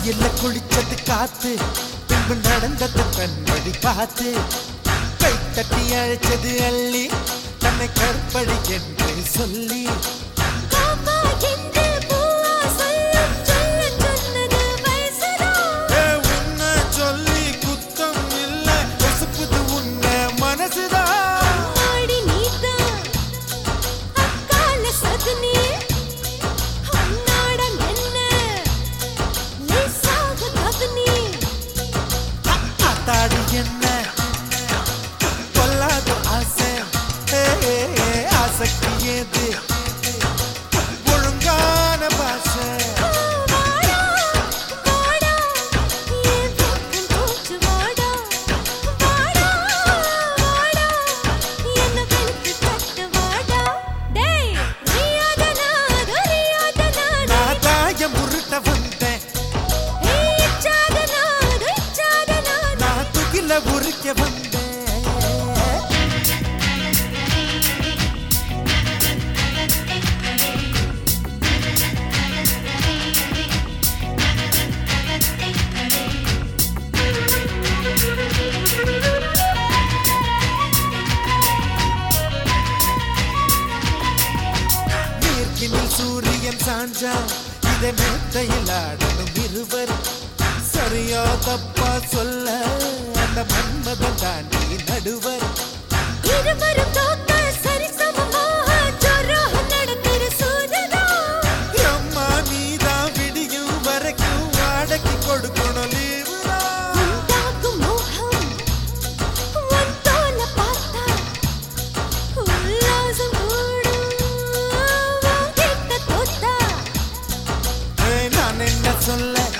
வெயில்ல குளிச்சது காத்து பின்பு நடந்தது தன் வழி பார்த்து கை தட்டி அழைச்சது அள்ளி தன்னை கற்பழி என்று சொல்லி காக்கா என்று பூவா சொல்லும் சொல்ல சொன்னது வயசுதான் ஏ, உன்னை சொல்லி குத்தம் இல்ல பசுப்புது உன்னை மனசுதான் ஆடி நீதான் அக்கால சகுனி அன்னாடம் என்ன லேசாக கவனி ஆத்தாடி என்ன கொல்லாத ஆசை ஏ, ஏ, ஏ, ஆசைக்கு ஏது ஒழுங்கான பாசை வாடா வாடா என் பக்கம் போச்சு வாடா வாடா வாடா என்ன வெளுத்து தட்ட வாடா டேய் ரியாதனா ரியாதனா நான் தாயம் உருட்ட வந்தேன் ஏய் இச்சாதனா இச்சாதனா நான் துகில உரிக்க வந்தேன் நீர்க்கினில் சூரியன் சாஞ்சா இதை மேத்தையில் ஆடணும் இருவர் சரியா தப்பா சொல்ல அந்த மன்மதன் தாண்டி நடுவர் இருவரும் தோக்க சரிசமமாக ஜோராக நடக்கிற சூதனா அம்மா நீதான் விடியும் வரைக்கும் வாடகை கொடுக்கணும் லீவுதான் உண்டாகும் மோகம் உன் தோல பார்த்தா உல்லாசம் கூடும் உன் கிட்ட தோத்தா ஏய், நான் என்ன சொல்ல